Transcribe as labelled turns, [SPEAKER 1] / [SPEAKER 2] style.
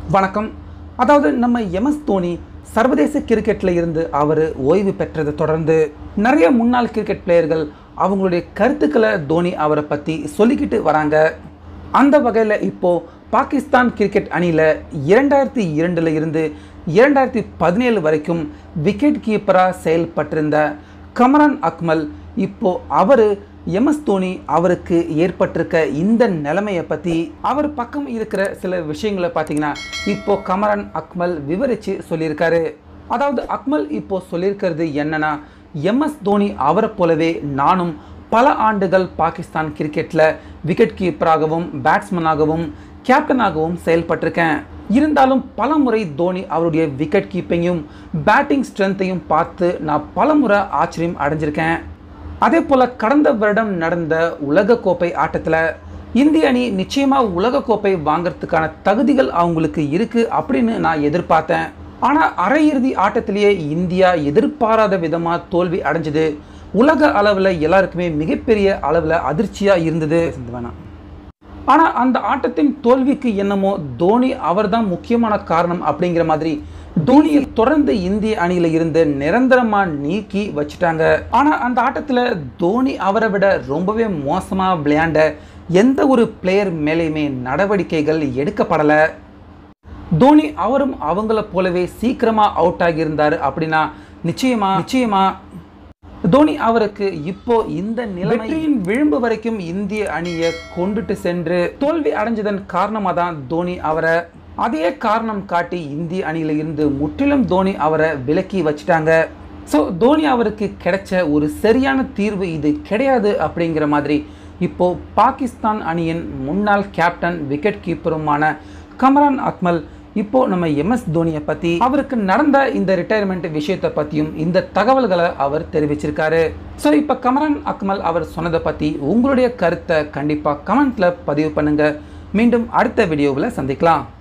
[SPEAKER 1] வணக்கம் அதாவது நம்ம எம்எஸ் தோனி சர்வதேச கிரிக்கெட்டில் இருந்து அவர் ஓய்வு பெற்றதை தொடர்ந்து நிறைய முன்னாள் கிரிக்கெட் பிளேயர்கள் அவங்களுடைய கருத்துக்களை தோனி அவரை பற்றி சொல்லிக்கிட்டு வராங்க அந்த வகையில் இப்போது பாகிஸ்தான் கிரிக்கெட் அணியில் இரண்டாயிரத்தி இரண்டில் இருந்து இரண்டாயிரத்தி பதினேழு வரைக்கும் விக்கெட் கீப்பராக செயல்பட்டிருந்த கமரான் அக்மல் இப்போ அவர் எம்எஸ் தோனி அவருக்கு ஏற்பட்டிருக்க இந்த நிலைமையை பற்றி அவர் பக்கம் இருக்கிற சில விஷயங்களை பார்த்தீங்கன்னா இப்போ கமரான் அக்மல் விவரித்து சொல்லியிருக்காரு அதாவது அக்மல் இப்போ சொல்லியிருக்கிறது என்னன்னா எம்எஸ் தோனி அவரை போலவே நானும் பல ஆண்டுகள் பாகிஸ்தான் கிரிக்கெட்டில் விக்கெட் கீப்பராகவும் பேட்ஸ்மேனாகவும் கேப்டனாகவும் செயல்பட்டிருக்கேன் இருந்தாலும் பல முறை தோனி அவருடைய விக்கெட் கீப்பிங்கையும் பேட்டிங் ஸ்ட்ரென்த்தையும் பார்த்து நான் பல முறை ஆச்சரியம் அடைஞ்சிருக்கேன் அதே போல் கடந்த வருடம் நடந்த உலகக்கோப்பை ஆட்டத்தில் இந்திய அணி நிச்சயமாக உலகக்கோப்பை வாங்குறதுக்கான தகுதிகள் அவங்களுக்கு இருக்குது அப்படின்னு நான் எதிர்பார்த்தேன் ஆனால் அரையிறுதி ஆட்டத்திலேயே இந்தியா எதிர்பாராத விதமாக தோல்வி அடைஞ்சது உலக அளவில் எல்லாருக்குமே மிகப்பெரிய அளவில் அதிர்ச்சியாக இருந்தது வேணாம் ஆனால் அந்த ஆட்டத்தின் தோல்விக்கு என்னமோ தோனி அவர்தான் முக்கியமான காரணம் அப்படிங்கிற மாதிரி தோனியை தொடர்ந்து இந்திய அணியில இருந்து நிரந்தரமா நீக்கி வச்சுட்டாங்க ஆனா அந்த ஆட்டத்துல தோனி அவரை விட ரொம்பவே மோசமா விளையாண்ட எந்த ஒரு பிளேயர் மேலேயுமே நடவடிக்கைகள் எடுக்கப்படல தோனி அவரும் அவங்கள போலவே சீக்கிரமா அவுட் ஆகியிருந்தாரு அப்படின்னா நிச்சயமா நிச்சயமா தோனி அவருக்கு இப்போ இந்த நிலைமையின் விளிம்பு வரைக்கும் இந்திய அணியை கொண்டுட்டு சென்று தோல்வி அடைஞ்சதன் காரணமாக தான் தோனி அவரை அதே காரணம் காட்டி இந்திய அணியில இருந்து முற்றிலும் தோனி அவரை விலக்கி வச்சுட்டாங்க ஸோ தோனி அவருக்கு கிடைச்ச ஒரு சரியான தீர்வு இது கிடையாது அப்படிங்கிற மாதிரி இப்போ பாகிஸ்தான் அணியின் முன்னாள் கேப்டன் விக்கெட் கீப்பருமான கமரான் அக்மல் இப்போ நம்ம எம்எஸ் தோனியை பற்றி அவருக்கு நடந்த இந்த ரிட்டையர்மெண்ட் விஷயத்தை பற்றியும் இந்த தகவல்களை அவர் தெரிவிச்சிருக்காரு ஸோ இப்போ கமரான் அக்மல் அவர் சொன்னதை பற்றி உங்களுடைய கருத்தை கண்டிப்பாக கமெண்ட்ல பதிவு பண்ணுங்க மீண்டும் அடுத்த வீடியோவில் சந்திக்கலாம்